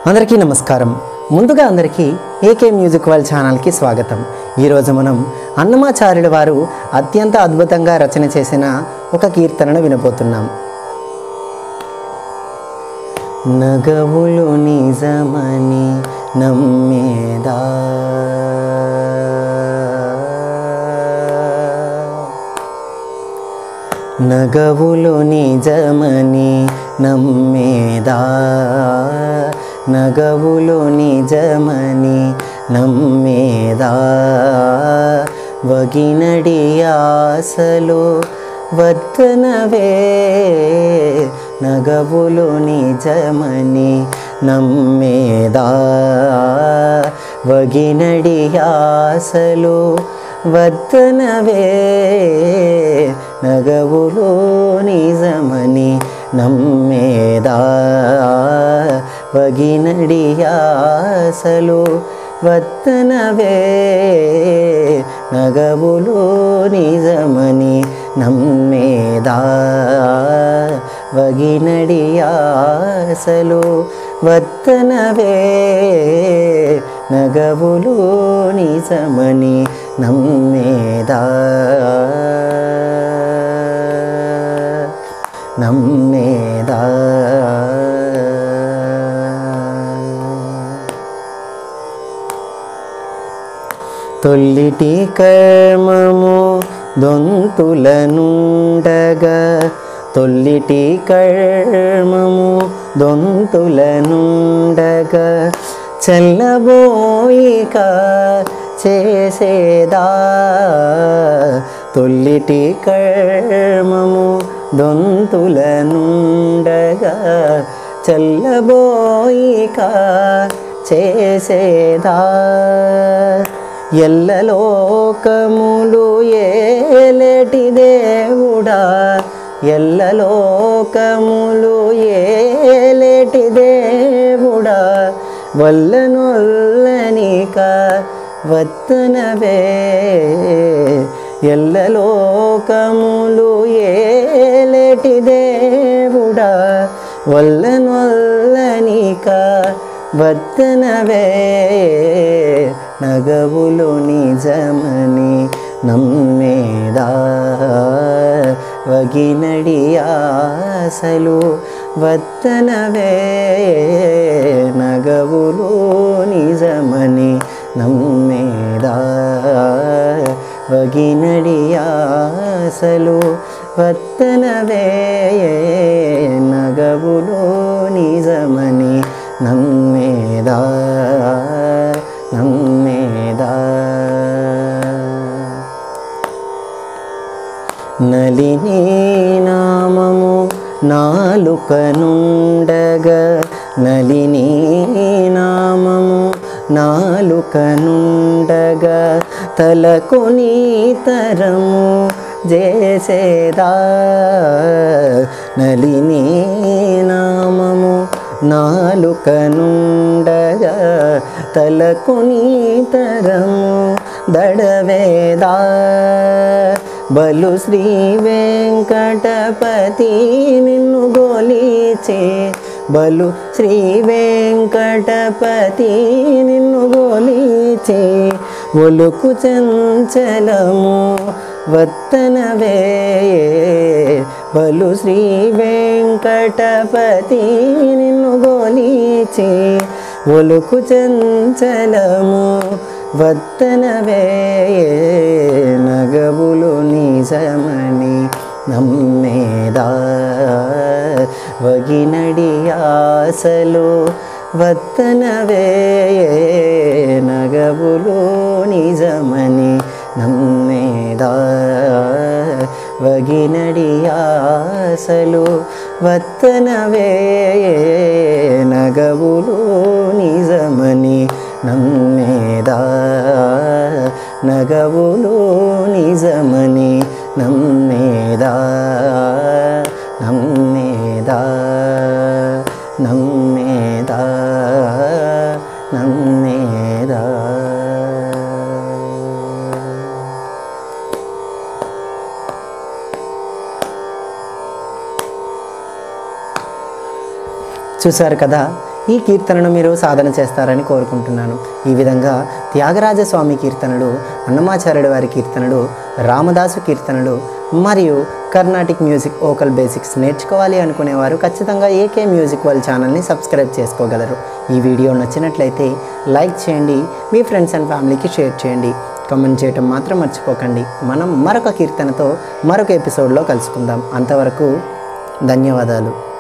అందరికీ నమస్కారం ముందుగా అందరికీ ఏకే మ్యూజిక్ వరల్డ్ ఛానల్కి స్వాగతం ఈరోజు మనం అన్నమాచార్యుల వారు అత్యంత అద్భుతంగా రచన చేసిన ఒక కీర్తనను వినబోతున్నాం నగవులు నిజమని నమ్మేదా నగవులు నిజమని నమ్మేదా నగవులు నిజమని నమ్మేదా వగినడి ఆశలు వద్దనవే నగవులు నిజమని నమ్మేదా వగినడి ఆశలు వద్దనవే నగవులు నిజమని నమ్మేదా వగినడి ఆశలు వద్దనవే నగవులు నిజమని నమ్మేదా వగినడి ఆశలు వద్దనవే నగవులు నిజమని నమ్మేదా నమ్మేదా తొల్లిటి కర్మము దొంతులనుండగా తొల్లిటి కర్మము దొంతులనుండగా చల్లబోయిక చేసేదా తొల్లిటి కర్మము దొంతులనుండగా చల్లబోయిక చేసేదా ఎల్లలోకములు ఏలేటి దేవుడా ఎల్లలోకములు ఏలేటి దేవుడా వల్లనొల్లనిక వత్తనవే ఎల్లలోకములు ఏలేటి దేవుడా వల్లనొల్లనిక వద్దనవే నగవులు నిజమని నమ్మేదా వగినడి ఆశలు వద్దనవే నగవులు నిజమని నమ్మేదా వగినడి ఆశలు వద్దనవే నగవులు నిజమని నమ్మేదా నమ్మేదా నలిని నామము నాలుకనుండగా నలిని నామము నాలుకనుండగా తలకొని తరము చేసేదా నలిని నామము నాలుకనుండగా తలకొని తరము దడవేదా బలు శ్రీ వెంకటపతి నిన్ను గోలిచే బలు శ్రీ వెంకటపతి నిన్ను గోలిచే ఒలుకు చంచలము వత్తనవే బలు శ్రీ వెంకటపతి నిన్ను గోలిచే ఒలుకు చంచలము వత్తనవే నగవులు నిజమని నమ్మేదా వగినడి ఆశలు వత్తనవే నగవులు నిజమని నమ్మేదా వగినడి ఆశలు వత్తనవే నగవులు నిజమని నమ్మేదా నగవులు నిజమని నమ్మేదా నమ్మేదా నమ్మేదా నమ్మేదా చూశారు కదా ఈ కీర్తనను మీరు సాధన చేస్తారని కోరుకుంటున్నాను ఈ విధంగా త్యాగరాజ స్వామి కీర్తనలు అన్నమాచార్యుడి వారి కీర్తనలు రామదాసు కీర్తనలు మరియు కర్ణాటిక్ మ్యూజిక్ ఓకల్ బేసిక్స్ నేర్చుకోవాలి అనుకునేవారు ఖచ్చితంగా ఏకే మ్యూజిక్ వాళ్ళ ఛానల్ని సబ్స్క్రైబ్ చేసుకోగలరు ఈ వీడియో నచ్చినట్లయితే లైక్ చేయండి మీ ఫ్రెండ్స్ అండ్ ఫ్యామిలీకి షేర్ చేయండి కామెంట్ చేయటం మాత్రం మర్చిపోకండి మనం మరొక కీర్తనతో మరొక ఎపిసోడ్లో కలుసుకుందాం అంతవరకు ధన్యవాదాలు